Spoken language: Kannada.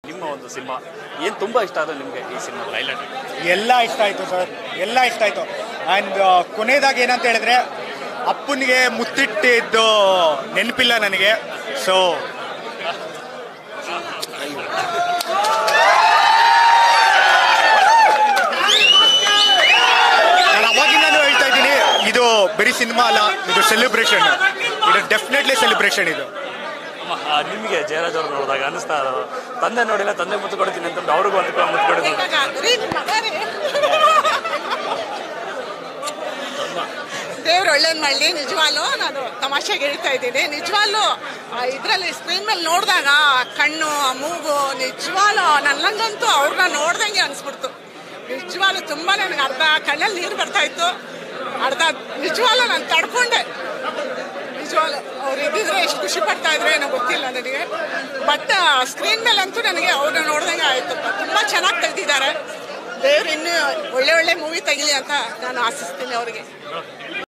ನಿಮ್ಮ ಒಂದು ಸಿನಿಮಾ ಏನು ತುಂಬಾ ಇಷ್ಟ ಆದ್ರೆ ನಿಮಗೆ ಈ ಸಿನಿಮಾ ಹೈಲೈಟ್ ಎಲ್ಲ ಇಷ್ಟ ಆಯಿತು ಸರ್ ಎಲ್ಲ ಇಷ್ಟ ಆಯಿತು ಆ್ಯಂಡ್ ಕೊನೆಯದಾಗಿ ಏನಂತ ಹೇಳಿದ್ರೆ ಅಪ್ಪನಿಗೆ ಮುತ್ತಿಟ್ಟಿದ್ದು ನೆನಪಿಲ್ಲ ನನಗೆ ಸೊ ನಾನು ಅವಾಗಿಂದನೂ ಹೇಳ್ತಾ ಇದ್ದೀನಿ ಇದು ಬರೀ ಸಿನಿಮಾ ಅಲ್ಲ ಇದು ಸೆಲೆಬ್ರೇಷನ್ ಇದು ಡೆಫಿನೆಟ್ಲಿ ಸೆಲೆಬ್ರೇಷನ್ ಇದು ನಿಮಗೆ ಜಯರಾಜ್ ಅವ್ರು ನೋಡಿದಾಗ ಅನಿಸ್ತಾ ಇರೋದು ತಂದೆ ನೋಡಿಲ್ಲ ತಂದೆ ಮುತ್ತು ಕೊಡ್ತೀನಿ ಅಂತ ಅವ್ರಿಗೂ ಒಂದು ಮುತ್ತು ಕೊಡೋದು ದೇವ್ರು ಒಳ್ಳೇದ್ ಮಾಡಲಿ ನಿಜವಾಗ್ಲೂ ನಾನು ತಮಾಷೆಗೆ ಹೇಳ್ತಾ ಇದ್ದೀನಿ ನಿಜವಾಗ್ಲೂ ಇದರಲ್ಲಿ ಸ್ಕ್ರೀನ್ ಮೇಲೆ ನೋಡಿದಾಗ ಆ ಕಣ್ಣು ಆ ಮೂಗು ನಿಜವಾಗ್ಲೂ ನನ್ನಂಗಂತೂ ಅವ್ರನ್ನ ನೋಡ್ದಂಗೆ ಅನ್ಸ್ಬಿಡ್ತು ನಿಜವಾಗ್ಲೂ ತುಂಬಾ ನನಗೆ ಅರ್ಧ ಕಣ್ಣಲ್ಲಿ ನೀರು ಬರ್ತಾ ಇತ್ತು ಅರ್ಧ ನಿಜವಾಗ್ಲೂ ನಾನು ತಡ್ಕೊಂಡೆ ನಿಜವಾಗ್ಲೂ ಅವ್ರು ಇದ್ದಿದ್ರೆ ಎಷ್ಟು ಖುಷಿ ಪಡ್ತಾ ಇದ್ರೆ ಏನೋ ಗೊತ್ತಿಲ್ಲ ನನಗೆ ಬಟ್ ಸ್ಕ್ರೀನ್ ಮೇಲಂತೂ ನನಗೆ ಅವ್ರನ್ನ ನೋಡ್ದಂಗೆ ಆಯ್ತು ತುಂಬಾ ಚೆನ್ನಾಗಿ ತೆಗ್ದಿದ್ದಾರೆ ದೇವ್ರು ಇನ್ನೂ ಒಳ್ಳೆ ಒಳ್ಳೆ ಮೂವಿ ತೆಗಿಲಿ ಅಂತ ನಾನು ಆಶಿಸ್ತೀನಿ ಅವರಿಗೆ